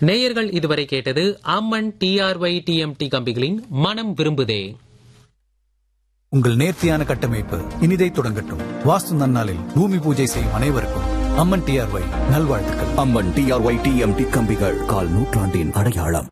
நேயர்கள் இதுவரை கேட்டது அம்மன் டிஆர்ஒய் டிஎம்டி கம்பிகளின் மனம் விரும்புதே உங்கள் நேர்த்தியான கட்டமைப்பு இனிதை தொடங்கட்டும் வாஸ்து நன்னாளில் பூமி பூஜை செய்யும் அனைவருக்கும் அம்மன் டிஆர்ஒய் நல்வாழ்த்துக்கள் அம்மன் டிஆர்ஒய் டிஎம்டி கம்பிகள் கால் நூற்றாண்டின் அடையாளம்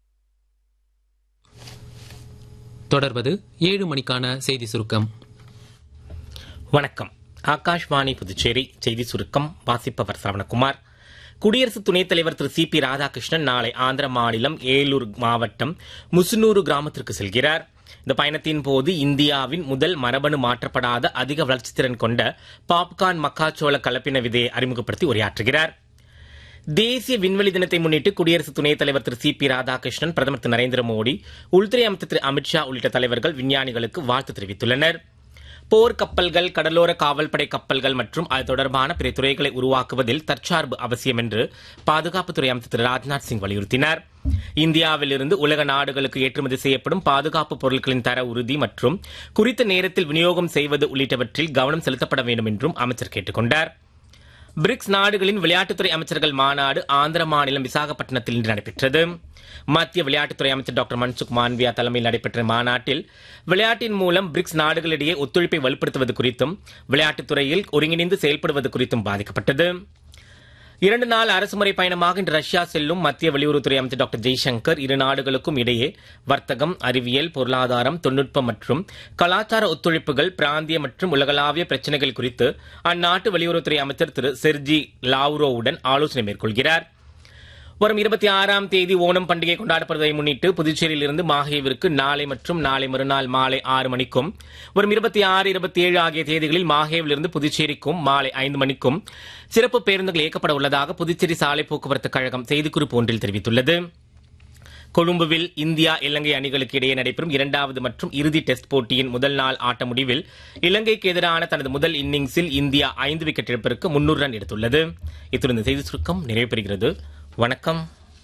தொடர்வது ஏழு மணிக்கான செய்தி சுருக்கம் வணக்கம் ஆகாஷ்வாணி புதுச்சேரி செய்தி சுருக்கம் வாசிப்பவர் சரவணகுமார் குடியரசு துணைத் தலைவர் திரு சி பி ராதாகிருஷ்ணன் நாளை ஆந்திர மாநிலம் ஏலூர் மாவட்டம் முசுனூரு கிராமத்திற்கு செல்கிறார் இந்த பயணத்தின் போது இந்தியாவின் முதல் மரபணு மாற்றப்படாத அதிக வளர்ச்சி திறன் கொண்ட பாப்கார்ன் மக்காச்சோள கலப்பின விதையை அறிமுகப்படுத்தி உரையாற்றுகிறார் தேசிய விண்வெளி தினத்தை முன்னிட்டு குடியரசு துணைத் தலைவர் திரு சி பி ராதாகிருஷ்ணன் பிரதமர் திரு நரேந்திர மோடி உள்துறை அமைச்சர் திரு அமித்ஷா உள்ளிட்ட தலைவர்கள் விஞ்ஞானிகளுக்கு வாழ்த்து தெரிவித்துள்ளனர் போர் கப்பல்கள் கடலோர காவல்படை கப்பல்கள் மற்றும் அது தொடர்பான பிற துறைகளை உருவாக்குவதில் தற்சார்பு அவசியம் என்று பாதுகாப்புத்துறை அமைச்சர் திரு ராஜ்நாத் சிங் வலியுறுத்தினார் இந்தியாவிலிருந்து உலக நாடுகளுக்கு ஏற்றுமதி செய்யப்படும் பாதுகாப்பு பொருட்களின் தர உறுதி மற்றும் குறித்த நேரத்தில் விநியோகம் செய்வது உள்ளிட்டவற்றில் கவனம் செலுத்தப்பட வேண்டும் என்றும் அமைச்சர் கேட்டுக் கொண்டார் பிரிக்ஸ் நாடுகளின் விளையாட்டுத்துறை அமைச்சர்கள் மாநாடு ஆந்திர மாநிலம் விசாகப்பட்டினத்தில் இன்று நடைபெற்றது மத்திய விளையாட்டுத்துறை அமைச்சர் டாக்டர் மன்சுக் மாண்வியா தலைமையில் நடைபெற்ற மாநாட்டில் விளையாட்டின் மூலம் பிரிக்ஸ் நாடுகளிடையே ஒத்துழைப்பை வலுப்படுத்துவது குறித்தும் விளையாட்டுத்துறையில் ஒருங்கிணைந்து செயல்படுவது குறித்தும் பாதிக்கப்பட்டது இரண்டு நாள் அரசுமுறை பயணமாக இன்று ரஷ்யா செல்லும் மத்திய வெளியுறவுத்துறை அமைச்சர் டாக்டர் ஜெய்சங்கர் இரு நாடுகளுக்கும் இடையே வர்த்தகம் அறிவியல் பொருளாதாரம் தொழில்நுட்பம் மற்றும் கலாச்சார ஒத்துழைப்புகள் பிராந்திய மற்றும் உலகளாவிய பிரச்சினைகள் குறித்து அந்நாட்டு வெளியுறவுத்துறை அமைச்சர் திரு செர்ஜி லாவ்ரோவுடன் ஆலோசனை மேற்கொள்கிறார் வரும் இருபத்தி ஆறாம் தேதி ஓணம் பண்டிகை கொண்டாடப்படுவதை முன்னிட்டு புதுச்சேரியில் இருந்து மாஹேவிற்கு நாளை மற்றும் நாளை மறுநாள் மாலை ஆறு மணிக்கும் வரும் இருபத்தி ஆறு இருபத்தி ஏழு ஆகிய தேதிகளில் மாஹேவிலிருந்து புதுச்சேரிக்கும் மாலை ஐந்து மணிக்கும் சிறப்பு பேருந்துகள் இயக்கப்பட உள்ளதாக புதுச்சேரி சாலை போக்குவரத்து கழகம் செய்திக்குறிப்பு ஒன்றில் தெரிவித்துள்ளது கொழும்புவில் இந்தியா இலங்கை அணிகளுக்கு இடையே நடைபெறும் இரண்டாவது மற்றும் இறுதி டெஸ்ட் போட்டியின் முதல் நாள் ஆட்ட முடிவில் இலங்கைக்கு எதிரான தனது முதல் இன்னிங்ஸில் இந்தியா ஐந்து விக்கெட் இழப்பிற்கு முன்னூறு ரன் எடுத்துள்ளது இத்துடன் இந்த செய்தி சுருக்கம் நிறைவு பெறுகிறது வணக்கம்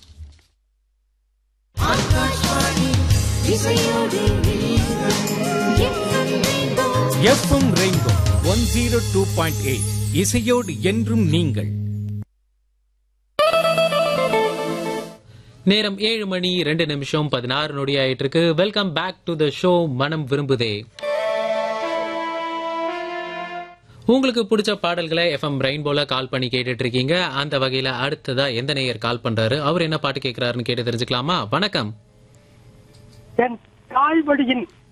FM Rainbow one zero two point eight இசையோடு என்றும் நீங்கள் நேரம் ஏழு மணி ரெண்டு நிமிஷம் பதினாறு நொடி ஆயிட்டு இருக்கு welcome back to the show மனம் விரும்புதே உங்களுக்கு பிடிச்ச பாடல்களை எஃப்எம் ரெயின்போல கால் பண்ணி கேட்டுட்டு இருக்கீங்க அந்த வகையில அடுத்ததா எந்த நேயர் கால் பண்றாரு அவர் என்ன பாட்டு கேட்கிறாருன்னு கேட்டு தெரிஞ்சுக்கலாமா வணக்கம் என் தாய்வழியின்